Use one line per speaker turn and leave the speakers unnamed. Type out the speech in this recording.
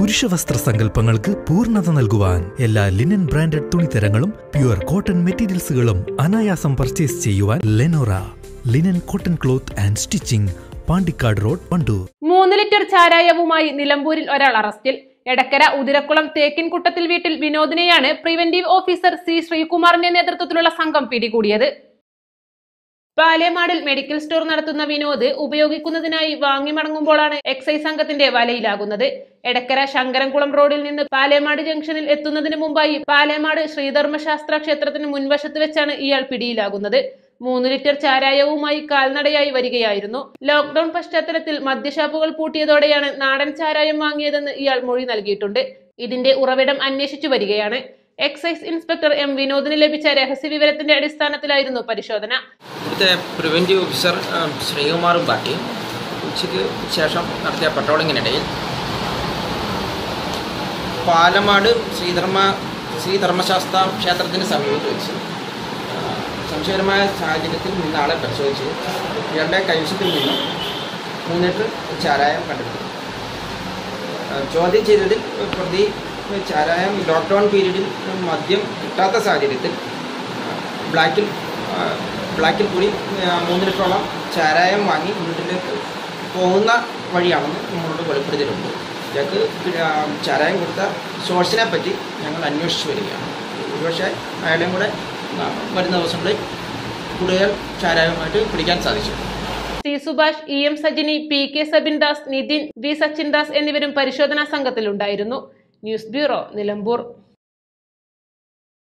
പുരുഷവസ്ത്ര സങ്കല്പങ്ങൾക്ക് പൂർണ്ണത നൽകുവാൻ എല്ലാ ലിനൻ ബ്രാൻഡഡ് തുണിത്തരങ്ങളും പ്യുവർ കോട്ടൺ മെറ്റീരിയൽസുകളും അനായാസം പർച്ചേസ് ചെയ്യുവാൻ Lenora linen cotton cloth and stitching Pandikkad road Wandoor
മൂന്ന് ലിറ്റർ ചാരായവുമായി നിലമ്പൂരിൽ ഒരാൾ അറസ്റ്റിൽ എടക്കര ഉതിരക്കുളം തേക്കിൻകുട്ടത്തിൽ വീട്ടിൽ വിനോദിനെയാണ് പ്രിവന്റീവ് ഓഫീസർ സി ശ്രീകുമാറിന്റെ നേതൃത്വത്തിലുള്ള സംഘം പിടികൂടിയത് പാലേമാടിൽ മെഡിക്കൽ സ്റ്റോർ നടത്തുന്ന വിനോദ് ഉപയോഗിക്കുന്നതിനായി വാങ്ങി മടങ്ങുമ്പോഴാണ് എക്സൈസ് സംഘത്തിന്റെ വലയിലാകുന്നത് എടക്കര ശങ്കരൻകുളം റോഡിൽ നിന്ന് പാലേമാട് ജംഗ്ഷനിൽ എത്തുന്നതിന് മുമ്പായി പാലേമാട് ശ്രീധർമ്മശാസ്ത്ര ക്ഷേത്രത്തിന് മുൻവശത്ത് വെച്ചാണ് ഇയാൾ പിടിയിലാകുന്നത് മൂന്ന് ലിറ്റർ ചാരായവുമായി കാൽനടയായി വരികയായിരുന്നു ലോക്ഡൌൺ പശ്ചാത്തലത്തിൽ മദ്യഷാപ്പുകൾ പൂട്ടിയതോടെയാണ് നാടൻ ചാരായം വാങ്ങിയതെന്ന് ഇയാൾ മൊഴി നൽകിയിട്ടുണ്ട് ഇതിന്റെ ഉറവിടം അന്വേഷിച്ചു വരികയാണ് എക്സൈസ് ഇൻസ്പെക്ടർ എം വിനോദിന് ലഭിച്ച രഹസ്യവിവരത്തിന്റെ അടിസ്ഥാനത്തിലായിരുന്നു പരിശോധന
ഇവിടുത്തെ പ്രിവൻറ്റീവ് ഓഫീസർ ഉം, ശ്രീകുമാറും പാർട്ടി ഉച്ചയ്ക്ക് ശേഷം നടത്തിയ പട്രോളിങ്ങിനിടയിൽ പാലമാട് ശ്രീധർമ്മ ശ്രീധർമ്മശാസ്ത്ര ക്ഷേത്രത്തിന് സമീപത്ത് വെച്ച് ആ, സംശയകരമായ സാഹചര്യത്തിൽ നിന്ന് ആളെ പരിശോധിച്ച് ഇയാളുടെ കൈവശത്തിൽ നിന്നും മൂന്ന് ലിറ്റർ ചാരായം കണ്ടെടുത്തു ആ, ചോദ്യം ചെയ്തതിൽ പ്രതി ചാരായം ലോക്ക്ഡൗൺ പീരീഡിൽ മദ്യം കിട്ടാത്ത സാഹചര്യത്തിൽ ആ, ബ്ലാക്കിൽ ആ, ബ്ലാക്കിൽ കൂടി ആ, മൂന്ന് ലിറ്ററോളം ചാരായം വാങ്ങി വീട്ടിലേക്ക് പോകുന്ന വഴിയാണെന്ന് നമ്മളോട് വെളിപ്പെടുത്തിയിട്ടുണ്ട് ഇയാൾക്ക് ആ, ചാരായം കൊടുത്ത സോഴ്സിനെ പറ്റി ഞങ്ങൾ അന്വേഷിച്ച് വരികയാണ് ഒരുപക്ഷെ അയാളെയും കൂടെ ആ, വരുന്ന ദിവസങ്ങളിൽ കൂടുതൽ ചാരായമായിട്ട് പിടിക്കാൻ സാധിച്ചു
C Subhash E M Sajini P K Sabin Das Nithin V Sachin Das എന്നിവരും പരിശോധനാ സംഘത്തിലുണ്ടായിരുന്നു ന്യൂസ് ബ്യൂറോ നിലമ്പൂർ